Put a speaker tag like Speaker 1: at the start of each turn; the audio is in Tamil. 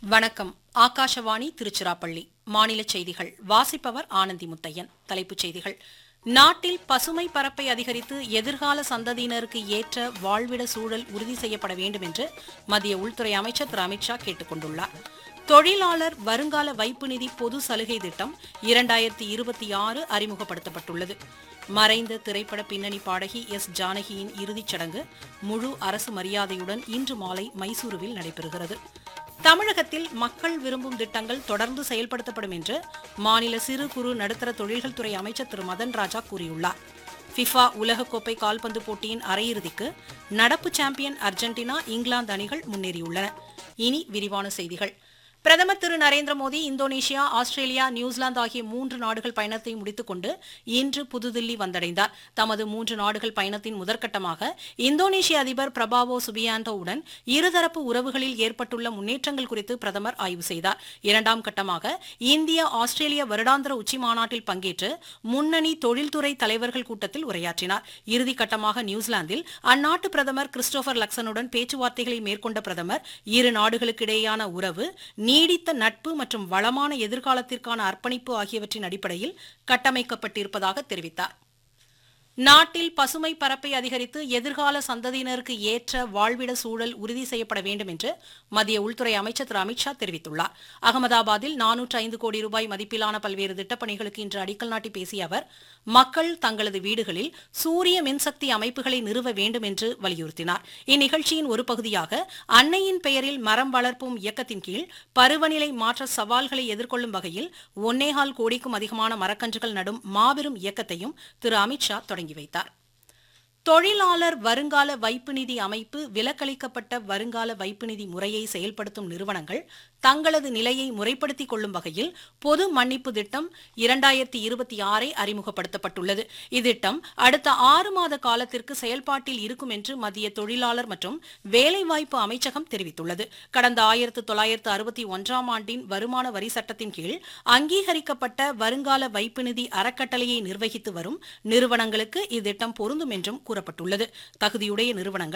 Speaker 1: வணக்கம் ஆகாஷவாணி திருச்சிராப்பள்ளி மாநில செய்திகள் வாசிப்பவர் ஆனந்தி முத்தையன் தலைப்புச் செய்திகள் நாட்டில் பசுமை பரப்பை அதிகரித்து எதிர்கால சந்ததியினருக்கு ஏற்ற வாழ்விட சூழல் உறுதி செய்யப்பட வேண்டும் என்று மத்திய உள்துறை அமைச்சர் திரு அமித்ஷா கேட்டுக் கொண்டுள்ளார் தொழிலாளர் வருங்கால வைப்பு நிதி பொது சலுகை திட்டம் இரண்டாயிரத்தி இருபத்தி ஆறு அறிமுகப்படுத்தப்பட்டுள்ளது மறைந்த திரைப்பட பின்னணி பாடகி எஸ் ஜானகியின் இறுதிச் சடங்கு முழு அரசு மரியாதையுடன் இன்று மாலை மைசூருவில் நடைபெறுகிறது தமிழகத்தில் மக்கள் விரும்பும் திட்டங்கள் தொடர்ந்து செயல்படுத்தப்படும் என்று மாநில சிறு குறு நடுத்தர தொழில்கள் துறை அமைச்சர் திரு மதன் ராஜா கூறியுள்ளார் ஃபிஃபா உலகக்கோப்பை கால்பந்து போட்டியின் அரையிறுதிக்கு நடப்பு சாம்பியன் அர்ஜென்டினா இங்கிலாந்து அணிகள் முன்னேறியுள்ளன இனி விரிவான செய்திகள் பிரதமர் Thiru Narendra Modi Indonesia Australia New Zealand ஆகிய மூன்று நாடுகள் பயணத்தை முடித்துக் கொண்டு இன்று புதுதில்லி வந்தடைந்தார் தமது மூன்று நாடுகள் பயணத்தின் முதற்கட்டமாக இந்தோனேஷிய அதிபர் பிரபாவோ சுபியாண்டோவுடன் இருதரப்பு உறவுகளில் ஏற்பட்டுள்ள முன்னேற்றங்கள் குறித்து பிரதமர் ஆய்வு செய்தார் இரண்டாம் கட்டமாக இந்திய ஆஸ்திரேலிய வருடாந்திர உச்சி மாநாட்டில் பங்கேற்று முன்னணி தொழில்துறை தலைவர்கள் கூட்டத்தில் உரையாற்றினார் இறுதிக்கட்டமாக நியூசிலாந்தில் அந்நாட்டு பிரதமர் கிறிஸ்டோபர் லக்சனுடன் பேச்சுவார்த்தைகளை மேற்கொண்ட பிரதமர் இரு நாடுகளுக்கிடையேயான உறவு நீடித்த நட்பு மற்றும் வளமான எதிர்காலத்திற்கான அர்ப்பணிப்பு ஆகியவற்றின் அடிப்படையில் கட்டமைக்கப்பட்டிருப்பதாக தெரிவித்தார் நாட்டில் பசுமை பரப்பை அதிகரித்து எதிர்கால சந்ததியினருக்கு ஏற்ற வாழ்விட சூழல் உறுதி செய்யப்பட வேண்டும் என்று மத்திய உள்துறை அமைச்சர் திரு அமித்ஷா தெரிவித்துள்ளார் அகமதாபாத்தில் நானூற்று ஐந்து கோடி ரூபாய் மதிப்பிலான பல்வேறு திட்டப்பணிகளுக்கு இன்று அடிக்கல் நாட்டி பேசிய அவர் மக்கள் தங்களது வீடுகளில் சூரிய மின்சக்தி அமைப்புகளை நிறுவ வேண்டும் என்று வலியுறுத்தினார் இந்நிகழ்ச்சியின் ஒரு பகுதியாக அன்னையின் பெயரில் மரம் வளர்ப்போம் இயக்கத்தின் கீழ் பருவநிலை மாற்ற சவால்களை எதிர்கொள்ளும் வகையில் ஒன்னேகால் கோடிக்கும் அதிகமான மரக்கன்றுகள் நடும் மாபெரும் இயக்கத்தையும் திரு அமித்ஷா தொடங்கி வைத்தார் தொழிலாளர் வருங்கால வைப்பு நிதி அமைப்பு விலக்களிக்கப்பட்ட வருங்கால வைப்பு நிதி முறையை செயல்படுத்தும் நிறுவனங்கள் தங்களது நிலையை முறைப்படுத்திக் கொள்ளும் வகையில் பொது மன்னிப்பு திட்டம் இரண்டாயிரத்தி இருபத்தி ஆறை அறிமுகப்படுத்தப்பட்டுள்ளது இத்திட்டம் அடுத்த ஆறு மாத காலத்திற்கு செயல்பாட்டில் இருக்கும் என்று மத்திய தொழிலாளர் மற்றும் வேலைவாய்ப்பு அமைச்சகம் தெரிவித்துள்ளது கடந்த ஆயிரத்து தொள்ளாயிரத்து அறுபத்தி ஒன்றாம் ஆண்டின் வருமான வரி சட்டத்தின் கீழ் அங்கீகரிக்கப்பட்ட வருங்கால வைப்பு நிதி அறக்கட்டளையை நிர்வகித்து வரும் நிறுவனங்களுக்கு இத்திட்டம் பொருந்தும் என்றும் கூறப்பட்டுள்ளது தகுதியுடைய நிறுவனங்கள்